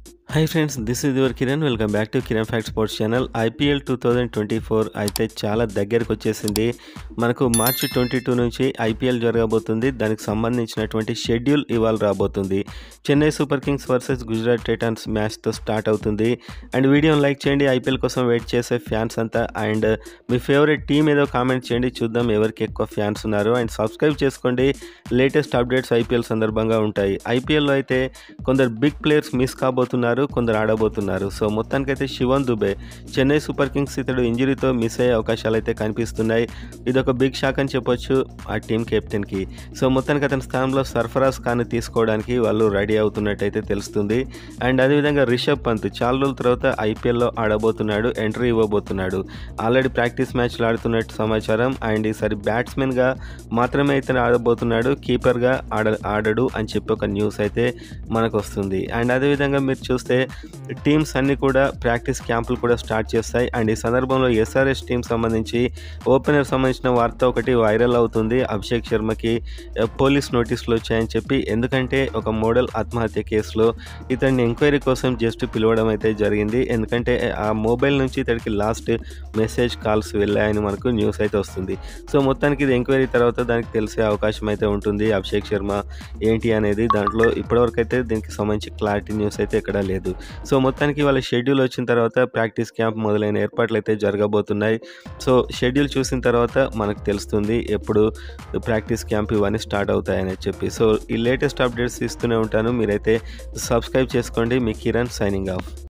hi friends this is your Kiran welcome back to Kiran fact sports channel IPL two thousand twenty four అయితే చాలా దగ్గరకు వచ్చేసింది మనకు March twenty two నుంచి IPL జరగబోతుంది దానికి సంబంధించినటువంటి షెడ్యూల్ ఇవాళ రాబోతుంది Chennai super Kings versus Gujarat Titans మ్యాచ్తో స్టార్ట్ అవుతుంది అండ్ వీడియోని లైక్ చేయండి ఐపీఎల్ కోసం వెయిట్ చేసే ఫ్యాన్స్ అంతా అండ్ మీ ఫేవరెట్ టీం ఏదో కామెంట్ చేయండి చూద్దాం ఎవరికి ఎక్కువ ఫ్యాన్స్ ఉన్నారు అండ్ సబ్స్క్రైబ్ చేసుకోండి లేటెస్ట్ అప్డేట్స్ ఐపీఎల్ సందర్భంగా ఉంటాయి ఐపీఎల్లో అయితే కొందరు బిగ్ ప్లేయర్స్ మిస్ కాబోతున్నారు కొందరు ఆడబోతున్నారు సో మొత్తానికైతే శివన్ దుబే చెన్నై సూపర్ కింగ్స్ ఇతడు ఇంజరీతో మిస్ అయ్యే అవకాశాలు అయితే కనిపిస్తున్నాయి ఇది ఒక బిగ్ షాక్ అని చెప్పొచ్చు ఆ టీం కెప్టెన్కి సో మొత్తానికి అతని స్థానంలో సర్ఫరాజ్ ఖాన్ తీసుకోవడానికి వాళ్ళు రెడీ అవుతున్నట్టయితే తెలుస్తుంది అండ్ అదేవిధంగా రిషబ్ పంత్ చాలా రోజుల తర్వాత ఐపీఎల్లో ఆడబోతున్నాడు ఎంట్రీ ఇవ్వబోతున్నాడు ఆల్రెడీ ప్రాక్టీస్ మ్యాచ్లు ఆడుతున్నట్టు సమాచారం అండ్ ఈసారి బ్యాట్స్మెన్గా మాత్రమే ఇతను ఆడబోతున్నాడు కీపర్గా ఆడ ఆడడు అని చెప్పి ఒక న్యూస్ అయితే మనకు వస్తుంది అండ్ అదేవిధంగా మీరు చూస్తే టీమ్స్ అన్నీ కూడా ప్రాక్టీస్ క్యాంపులు కూడా స్టార్ట్ చేస్తాయి అండ్ ఈ సందర్భంలో ఎస్ఆర్ఎస్ టీం సంబంధించి ఓపెనర్ సంబంధించిన వార్త ఒకటి వైరల్ అవుతుంది అభిషేక్ శర్మకి ఆ, పోలీస్ నోటీసులు వచ్చాయని చెప్పి ఎందుకంటే ఒక మోడల్ ఆత్మహత్య కేసులో ఇతన్ని ఎంక్వైరీ కోసం జస్ట్ పిలవడం అయితే జరిగింది ఎందుకంటే ఆ మొబైల్ నుంచి ఇతడికి లాస్ట్ మెసేజ్ కాల్స్ వెళ్ళాయని మనకు న్యూస్ అయితే వస్తుంది సో మొత్తానికి ఇది ఎంక్వైరీ తర్వాత దానికి తెలిసే అవకాశం అయితే ఉంటుంది అభిషేక్ శర్మ ఏంటి అనేది దాంట్లో ఇప్పటివరకు అయితే దీనికి సంబంధించి క్లారిటీ న్యూస్ అయితే ఎక్కడా లేదు సో మొత్తానికి వాళ్ళ షెడ్యూల్ వచ్చిన తర్వాత ప్రాక్టీస్ క్యాంప్ మొదలైన ఏర్పాట్లు అయితే జరగబోతున్నాయి సో షెడ్యూల్ చూసిన తర్వాత మనకు తెలుస్తుంది ఎప్పుడు ప్రాక్టీస్ క్యాంప్ ఇవన్నీ స్టార్ట్ అవుతాయని చెప్పి సో ఈ లేటెస్ట్ అప్డేట్స్ ఇస్తూనే ఉంటాను మీరైతే సబ్స్క్రైబ్ చేసుకోండి మీ కిరణ్ సైనింగ్ ఆఫ్